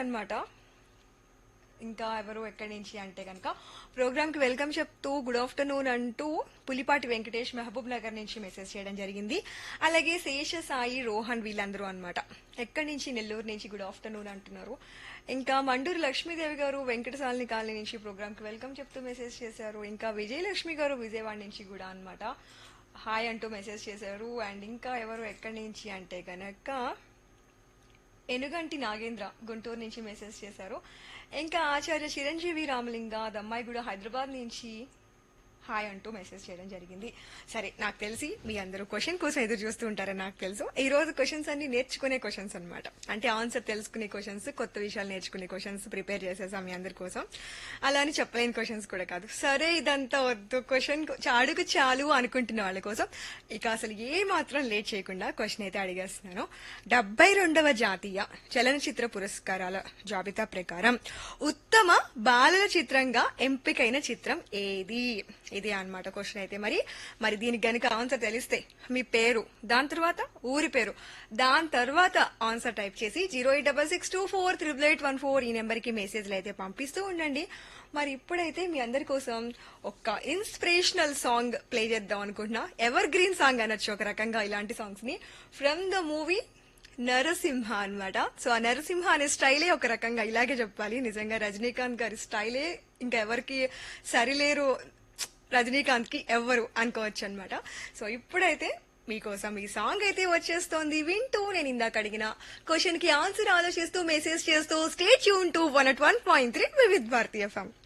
అన్నమాట ఇంకా ఎవరు ఎక్కడి నుంచి అంటే కనుక ప్రోగ్రామ్ కి వెల్కమ్ చెప్తూ గుడ్ ఆఫ్టర్నూన్ అంటూ పులిపాటి వెంకటేష్ మహబూబ్ నగర్ నుంచి మెసేజ్ చేయడం జరిగింది అలాగే శేష సాయి రోహన్ వీళ్ళందరూ అన్నమాట ఎక్కడి నుంచి నెల్లూరు నుంచి గుడ్ ఆఫ్టర్నూన్ అంటున్నారు ఇంకా మండూరు లక్ష్మీదేవి గారు వెంకటసాలిని కాలనీ నుంచి ప్రోగ్రామ్ కి వెల్కమ్ చెప్తూ మెసేజ్ చేశారు ఇంకా విజయలక్ష్మి గారు విజయవాడ నుంచి కూడా అన్నమాట హాయ్ అంటూ మెసేజ్ చేశారు అండ్ ఇంకా ఎవరు ఎక్కడి నుంచి అంటే గనక ఎనుగంటి నాగేంద్ర గుంటూరు నుంచి మెసేజ్ చేశారు ఇంకా ఆచార్య చిరంజీవి రామలింగ దమ్మాయి కూడా హైదరాబాద్ నుంచి హాయ్ అంటూ మెసేజ్ చేయడం జరిగింది సరే నాకు తెలిసి మీ అందరూ క్వశ్చన్ కోసం ఎదురు చూస్తూ ఉంటారని నాకు తెలుసు ఈ రోజు క్వశ్చన్స్ అన్ని నేర్చుకునే క్వశ్చన్స్ అన్నమాట అంటే ఆన్సర్ తెలుసుకునే క్వశ్చన్స్ కొత్త విషయాలు నేర్చుకునే క్వశ్చన్స్ ప్రిపేర్ చేసేసాం మీ అందరి కోసం అలా అని చెప్పలేని క్వశ్చన్స్ కూడా కాదు సరే ఇదంతా వద్దు క్వశ్చన్ అడుగు చాలు అనుకుంటున్న వాళ్ళ కోసం ఇక అసలు ఏ మాత్రం లేట్ చేయకుండా క్వశ్చన్ అయితే అడిగేస్తున్నాను డెబ్బై రెండవ జాతీయ చలనచిత్ర పురస్కారాల జాబితా ప్రకారం ఉత్తమ బాలల చిత్రంగా ఎంపికైన చిత్రం ఏది ఇది అన్నమాట క్వశ్చన్ అయితే మరి మరి దీనికి గనుక ఆన్సర్ తెలిస్తే మీ పేరు దాని తర్వాత ఊరి పేరు దాని తర్వాత ఆన్సర్ టైప్ చేసి zero eight double six two four triple eight one four ఈ నెంబర్కి మెసేజ్లు అయితే పంపిస్తూ ఉండండి మరి ఇప్పుడైతే మీ అందరి కోసం ఒక ఇన్స్పిరేషనల్ సాంగ్ ప్లే చేద్దాం అనుకుంటున్నా ఎవర్ గ్రీన్ సాంగ్ అనొచ్చు ఒక రకంగా ఇలాంటి సాంగ్స్ ని ఫ్రమ్ ద మూవీ నరసింహ అన్నమాట సో ఆ నరసింహ అనే స్టైలే ఒక రకంగా ఇలాగే చెప్పాలి నిజంగా రజనీకాంత్ గారి స్టైలే ఇంకా ఎవరికి సరిలేరు రజనీకాంత్ కి ఎవ్వరు అనుకోవచ్చు అనమాట సో ఇప్పుడైతే మీకోసం ఈ సాంగ్ అయితే వచ్చేస్తోంది వింటూ నేను ఇందాక అడిగిన క్వశ్చన్ కి ఆన్సర్ ఆలోచిస్తూ మెసేజ్ చేస్తూ స్టేట్ యూన్ to one at one point three with Bharatiya form